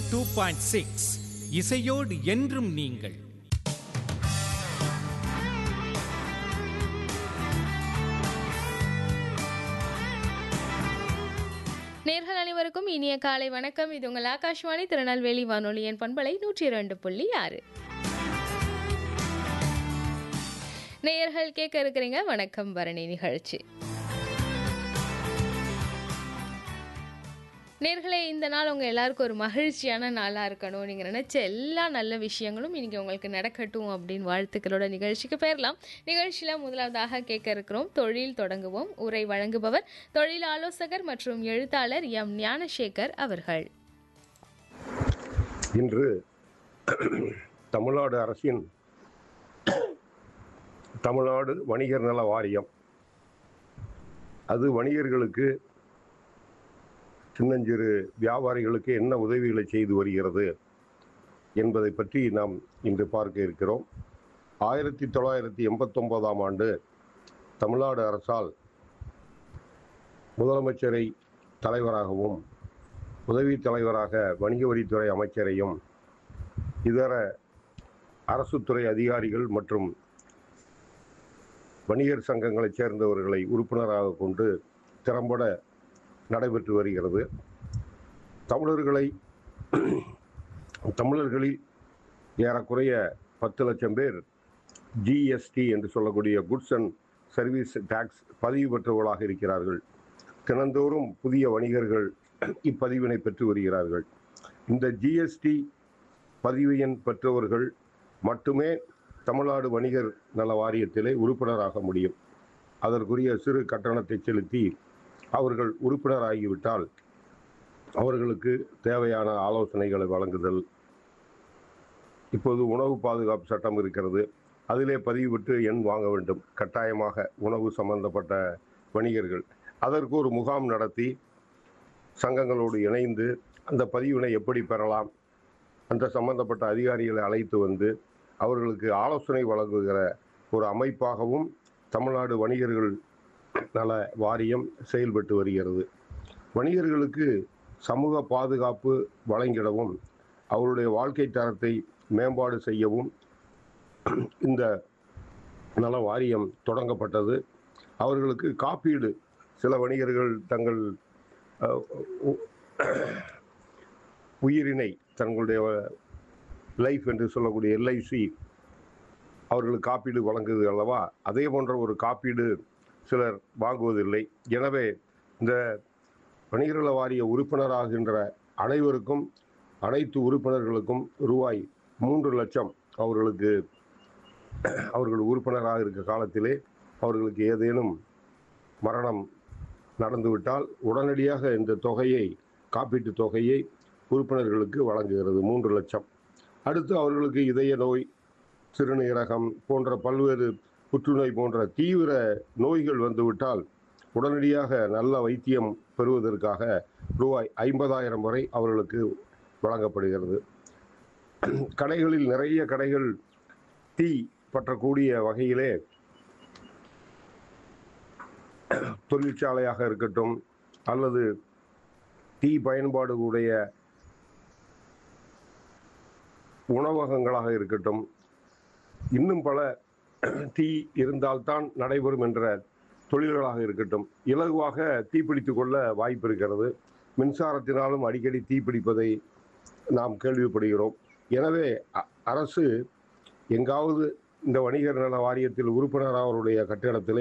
two point six இசையோடு என்றும் நீங்கள் நேர்கள் அனைவருக்கும் இனிய காலை வணக்கம் இது உங்கள் ஆகாஷ்வாணி திருநெல்வேலி வானொலியின் பண்பலை நூற்றி இரண்டு புள்ளி ஆறு நேயர்கள் கேட்க இருக்கிறீங்க வணக்கம் பரணி நிகழ்ச்சி நேர்களே இந்த நாள் உங்கள் எல்லாருக்கும் ஒரு மகிழ்ச்சியான நாளாக இருக்கணும் நீங்கள் நினச்ச எல்லா நல்ல விஷயங்களும் இன்றைக்கி உங்களுக்கு நடக்கட்டும் அப்படின்னு வாழ்த்துக்களோட நிகழ்ச்சிக்கு போயிடலாம் நிகழ்ச்சியில் முதலாவதாக கேட்க இருக்கிறோம் தொழில் தொடங்குவோம் உரை வழங்குபவர் தொழில் ஆலோசகர் மற்றும் எழுத்தாளர் எம் ஞானசேகர் அவர்கள் இன்று தமிழ்நாடு அரசின் தமிழ்நாடு வணிகர் நல வாரியம் அது வணிகர்களுக்கு சின்னஞ்சிறு வியாபாரிகளுக்கு என்ன உதவிகளை செய்து வருகிறது என்பதை பற்றி நாம் இன்று பார்க்க இருக்கிறோம் ஆயிரத்தி தொள்ளாயிரத்தி எண்பத்தொன்பதாம் ஆண்டு தமிழ்நாடு அரசால் முதலமைச்சரை தலைவராகவும் உதவி தலைவராக வணிக வரித்துறை அமைச்சரையும் இதர அரசு துறை அதிகாரிகள் மற்றும் வணிகர் சங்கங்களைச் சேர்ந்தவர்களை உறுப்பினராக கொண்டு திறம்பட நடைபெற்று வருகிறது தமிழர்களை தமிழர்களில் ஏறக்குறைய பத்து லட்சம் பேர் ஜிஎஸ்டி என்று சொல்லக்கூடிய குட்ஸ் அண்ட் சர்வீஸ் டாக்ஸ் பதிவு பெற்றவர்களாக இருக்கிறார்கள் தினந்தோறும் புதிய வணிகர்கள் இப்பதிவினை பெற்று வருகிறார்கள் இந்த ஜிஎஸ்டி பதிவு எண் பெற்றவர்கள் மட்டுமே தமிழ்நாடு வணிகர் நல வாரியத்திலே உறுப்பினராக முடியும் அதற்குரிய சிறு கட்டணத்தை செலுத்தி அவர்கள் உறுப்பினராகிவிட்டால் அவர்களுக்கு தேவையான ஆலோசனைகளை வழங்குதல் இப்போது உணவு பாதுகாப்பு சட்டம் இருக்கிறது அதிலே பதிவு பெற்று எண் வாங்க வேண்டும் கட்டாயமாக உணவு சம்பந்தப்பட்ட வணிகர்கள் அதற்கு ஒரு முகாம் நடத்தி சங்கங்களோடு இணைந்து அந்த பதிவினை எப்படி பெறலாம் அந்த சம்பந்தப்பட்ட அதிகாரிகளை அழைத்து வந்து அவர்களுக்கு ஆலோசனை வழங்குகிற ஒரு அமைப்பாகவும் தமிழ்நாடு வணிகர்கள் நல வாரியம் செயல்பட்டு வருகிறது வணிகர்களுக்கு சமூக பாதுகாப்பு வழங்கிடவும் அவருடைய வாழ்க்கை தரத்தை மேம்பாடு செய்யவும் இந்த நல வாரியம் தொடங்கப்பட்டது அவர்களுக்கு காப்பீடு சில வணிகர்கள் தங்கள் அஹ், உ- உயிரினை தங்களுடைய லைஃப் என்று சொல்லக்கூடிய எல்ஐசி அவர்களுக்கு காப்பீடு வழங்குது அல்லவா அதே போன்ற ஒரு காப்பீடு சிலர் வாங்குவதில்லை எனவே இந்த வணிகர்கள வாரிய உறுப்பினராகின்ற அனைவருக்கும் அனைத்து உறுப்பினர்களுக்கும் ரூபாய் மூன்று லட்சம் அவர்களுக்கு அவர்கள் உறுப்பினராக இருக்க காலத்திலே அவர்களுக்கு ஏதேனும் மரணம் நடந்துவிட்டால் உடனடியாக இந்த தொகையை காப்பீட்டு தொகையை உறுப்பினர்களுக்கு வழங்குகிறது மூன்று லட்சம் அடுத்து அவர்களுக்கு இதய நோய் சிறுநீரகம் போன்ற பல்வேறு புற்றுநோய் போன்ற தீவிர நோய்கள் வந்துவிட்டால் உடனடியாக நல்ல வைத்தியம் பெறுவதற்காக ரூபாய் ஐம்பதாயிரம் வரை அவர்களுக்கு வழங்கப்படுகிறது கடைகளில் நிறைய கடைகள் தீ பற்றக்கூடிய வகையிலே தொழிற்சாலையாக இருக்கட்டும் அல்லது தீ பயன்பாடு உடைய உணவகங்களாக இருக்கட்டும் இன்னும் பல தீ இருந்தால்தான் நடைபெறும் என்ற தொழில்களாக இருக்கட்டும் இலகுவாக தீப்பிடித்து கொள்ள வாய்ப்பு இருக்கிறது மின்சாரத்தினாலும் அடிக்கடி தீப்பிடிப்பதை நாம் கேள்விப்படுகிறோம் எனவே அ- அரசு எங்காவது இந்த வணிகர் நல வாரியத்தில் உறுப்பினராக அவருடைய கட்டிடத்திலே